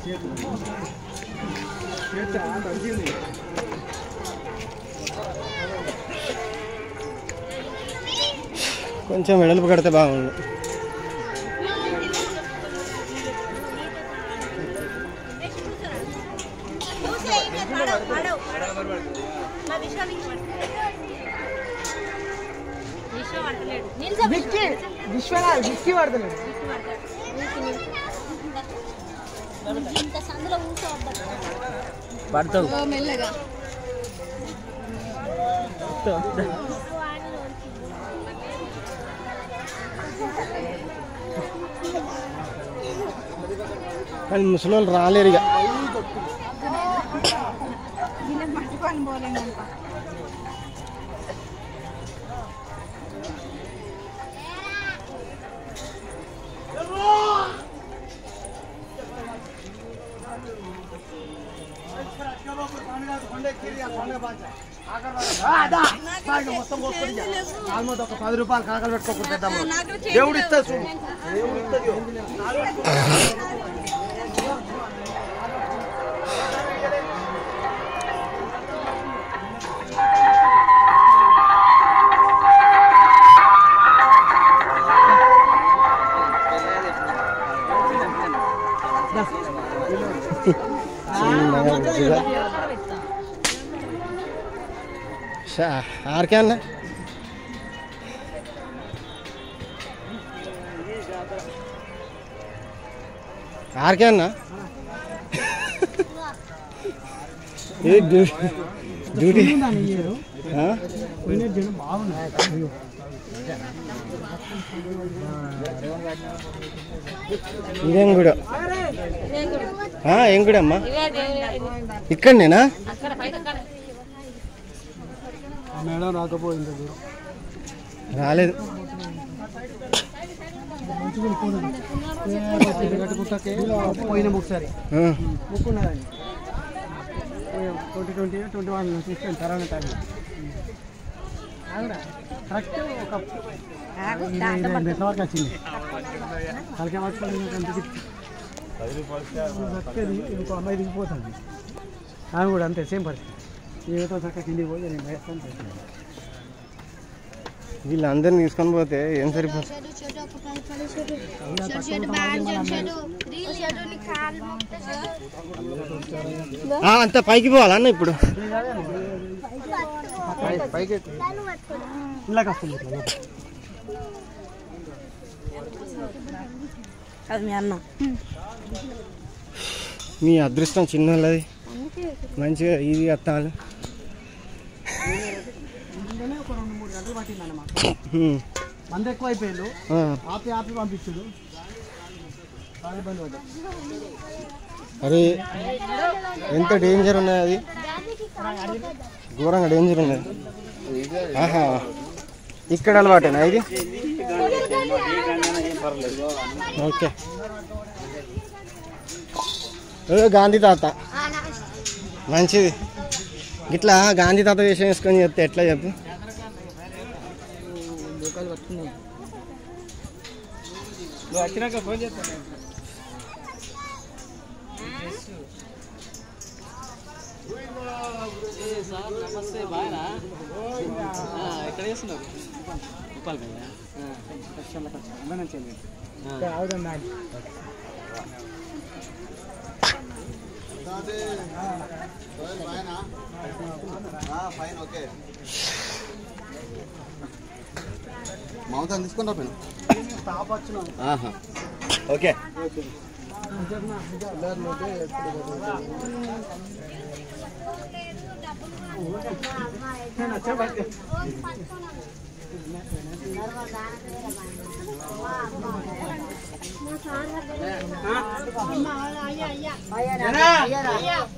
కొంచెం వెడల్పు కడితే బాగుండు విక్కీ విశ్వనాథ్ విక్కీ పడతలేడు ఇంత సందులో కూర్చోవద్దు పడతావు మెల్లగా కానీ ముసలి వాళ్ళు రాలేరు ఇక పట్టుకొని పోలేము ఆల్మోస్ట్ ఒక పది రూపాయలు కాకలు పెట్టుకోకుండా దేవుడు ఇస్తా చూడు దేవుడు ఇస్తుంది చిన్నగా బుజ్జిగా షా, ఆర్కే అన్న ఆర్కే అన్న ఏ డ్యూ- డ్యూటీ ఆ? ఇదేం గుడి ఆ, ఏం గుడి అమ్మా ఇక్కడనేనా మేడం రాకపోయింది రాలేదు కట్టుకుంటే పోయిన ఒకసారి ఆ, ముక్కున్నదండి ట్వంటీ ట్వంటీ ట్వంటీ వన్ చూస్తాను కరోనా టైంలో కరెక్ట్ ఒక ఇరవై మెట్ల వరకు వచ్చింది కలికే పట్టుకొని కనిపించింది బతికేది ఇంకో అమ్మాయి దిగిపోతుంది ఆమె కూడా అంతే సేమ్ పరిస్థితి ఏదో చక్క కిందికి పోయి నేను వేస్తాను చేస్తున్నాను వీళ్ళందరినీ తీసుకొని పోతే ఏం సరిపోతుంది చెడు చెడు ఒక పది పది చెడు చెడు చెడు బ్యాన్ చెడు చెడు రీల్ చెడు నీ కాలు మొక్కితే చెడు ఆ, అంత పైకి పోవాలన్న ఇప్పుడు పైకి ఇలాగ వస్తుంది ఇట్లా లోపల. అది మీ అన్న మీ అదృష్టం చిన్న వాళ్ళది మంచిగా ఇది వస్తాను ఇందులోనే ఒక రెండు మూడు గంటలు పట్టింది అన్నమాట హ్మ్. మంది ఎక్కువ అయిపోయిండు ఆ, ఆపి ఆపి పంపించుడు బాగా ఇబ్బంది పడ్డా అరే ఎంత డేంజర్ ఉన్నది అది ఘోరంగా డేంజర్ ఉన్నది ఆహా ఇక్కడ అలవాటేనా ఇది ఓకే ఏ గాంధీ తాత మంచిది ఇట్లా గాంధీ తాత వేషం వేసుకొని చెప్తే ఎట్లా చెప్పు నువ్వు వచ్చినాక ఫోన్ చేస్తాను నమస్తే బాగా ఎక్కడ చేస్తున్నారు ఉప్పాలి మమతా తీసుకున్నా పైన టాప్ వచ్చినాం ఓకే అయ్యా అయ్యా